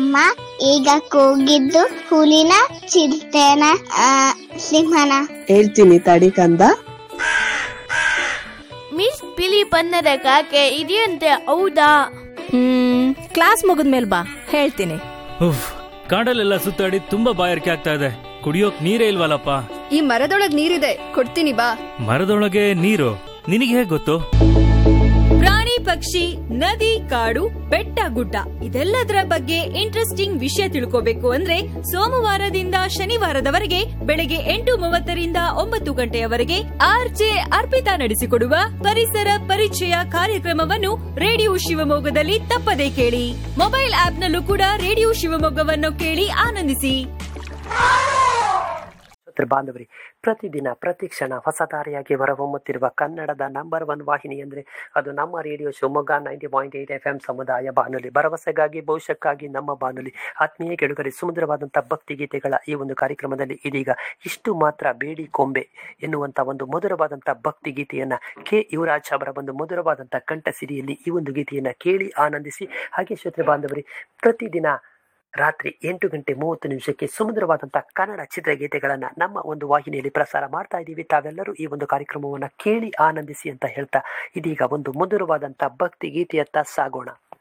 ಅಮ್ಮ ಈಗ ಕೂಗಿದ್ದು ಹುಲಿನ ಚಿರತೆನ ಆ, ಸಿಂಹನ ಹೇಳ್ತೀನಿ ತಡಿ ಕಂದ ಮಿಸ್ ಬಿಳಿ ಬಣ್ಣದ ಕಾಗೆ ಇದೆಯಂತೆ ಹೌದಾ ಹ್ಮ್ ಕ್ಲಾಸ್ ಮುಗಿದ್ಮೇಲೆ ಬಾ ಹೇಳ್ತೀನಿ ಉಫ್ ಕಾಡಲ್ಲೆಲ್ಲ ಸುತ್ತಾಡಿ ತುಂಬಾ ಬಾಯಾರಿಕೆ ಆಗ್ತಾ ಇದೆ ಕುಡಿಯೋಕ್ ನೀರೇ ಇಲ್ವಲ್ಲಪ್ಪ ಈ ಮರದೊಳಗ್ ನೀರಿದೆ ಕೊಡ್ತೀನಿ ಬಾ ಮರದೊಳಗೆ ನೀರು ನಿನಗೆ ಹೇಗ್ ಗೊತ್ತು ಪ್ರಾಣಿ ಪಕ್ಷಿ ನದಿ ಕಾಡು ಬೆಟ್ಟ ಗುಡ್ಡ ಇದೆಲ್ಲದರ ಬಗ್ಗೆ ಇಂಟ್ರೆಸ್ಟಿಂಗ್ ವಿಷಯ ತಿಳ್ಕೋಬೇಕು ಅಂದ್ರೆ ಸೋಮವಾರದಿಂದ ಶನಿವಾರದವರೆಗೆ ಬೆಳಗ್ಗೆ ಎಂಟು ಮೂವತ್ತರಿಂದ ಒಂಬತ್ತು ಗಂಟೆಯವರೆಗೆ ಆರ್ಜೆ ಅರ್ಪಿತಾ ನಡೆಸಿಕೊಡುವ ಪರಿಸರ ಪರಿಚಯ ಕಾರ್ಯಕ್ರಮವನ್ನು ರೇಡಿಯೋ ಶಿವಮೊಗ್ಗದಲ್ಲಿ ತಪ್ಪದೇ ಕೇಳಿ ಮೊಬೈಲ್ ಆಪ್ನಲ್ಲೂ ಕೂಡ ರೇಡಿಯೋ ಶಿವಮೊಗ್ಗವನ್ನು ಕೇಳಿ ಆನಂದಿಸಿ ಶ್ರೋತೃ ಬಾಂಧವರಿ ಪ್ರತಿದಿನ ಪ್ರತಿ ಕ್ಷಣ ಹೊಸ ದಾರಿಯಾಗಿ ಹೊರಹೊಮ್ಮುತ್ತಿರುವ ಕನ್ನಡದ ನಂಬರ್ ಒನ್ ವಾಹಿನಿ ಅಂದರೆ ಅದು ನಮ್ಮ radio Shivamogga ninety point eight F M ಸಮುದಾಯ ಬಾನುಲಿ ಭರವಸೆಗಾಗಿ ಭವಿಷ್ಯಕ್ಕಾಗಿ ನಮ್ಮ ಬಾನುಲಿ ಆತ್ಮೀಯ ಕೆಡುಗರೆ ಸುಮಧುರವಾದಂಥ ಭಕ್ತಿ ಗೀತೆಗಳ ಈ ಒಂದು ಕಾರ್ಯಕ್ರಮದಲ್ಲಿ ಇದೀಗ ಇಷ್ಟು ಮಾತ್ರ ಬೇಡಿ ಕೊಂಬೆ ಎನ್ನುವಂಥ ಒಂದು ಮಧುರವಾದಂಥ ಭಕ್ತಿ ಗೀತೆಯನ್ನು ಕೆ ಯುವರಾಜ್ ಅವರ ಒಂದು ಮಧುರವಾದಂಥ ಕಂಠಸಿರಿಯಲ್ಲಿ ಈ ಒಂದು ಗೀತೆಯನ್ನು ಕೇಳಿ ಆನಂದಿಸಿ ಹಾಗೆ ಶ್ರೋತೃ ಬಾಂಧವರಿ ಪ್ರತಿದಿನ ರಾತ್ರಿ ಎಂಟು ಗಂಟೆ ಮೂವತ್ತು ನಿಮಿಷಕ್ಕೆ ಸುಮಧುರವಾದಂಥ ಕನ್ನಡ ಚಿತ್ರಗೀತೆಗಳನ್ನು ನಮ್ಮ ಒಂದು ವಾಹಿನಿಯಲ್ಲಿ ಪ್ರಸಾರ ಮಾಡ್ತಾ ಇದ್ದೀವಿ ತಾವೆಲ್ಲರೂ ಈ ಒಂದು ಕಾರ್ಯಕ್ರಮವನ್ನು ಕೇಳಿ ಆನಂದಿಸಿ ಅಂತ ಹೇಳ್ತಾ ಇದೀಗ ಒಂದು ಮಧುರವಾದಂಥ ಭಕ್ತಿ ಗೀತೆಯತ್ತ ಸಾಗೋಣ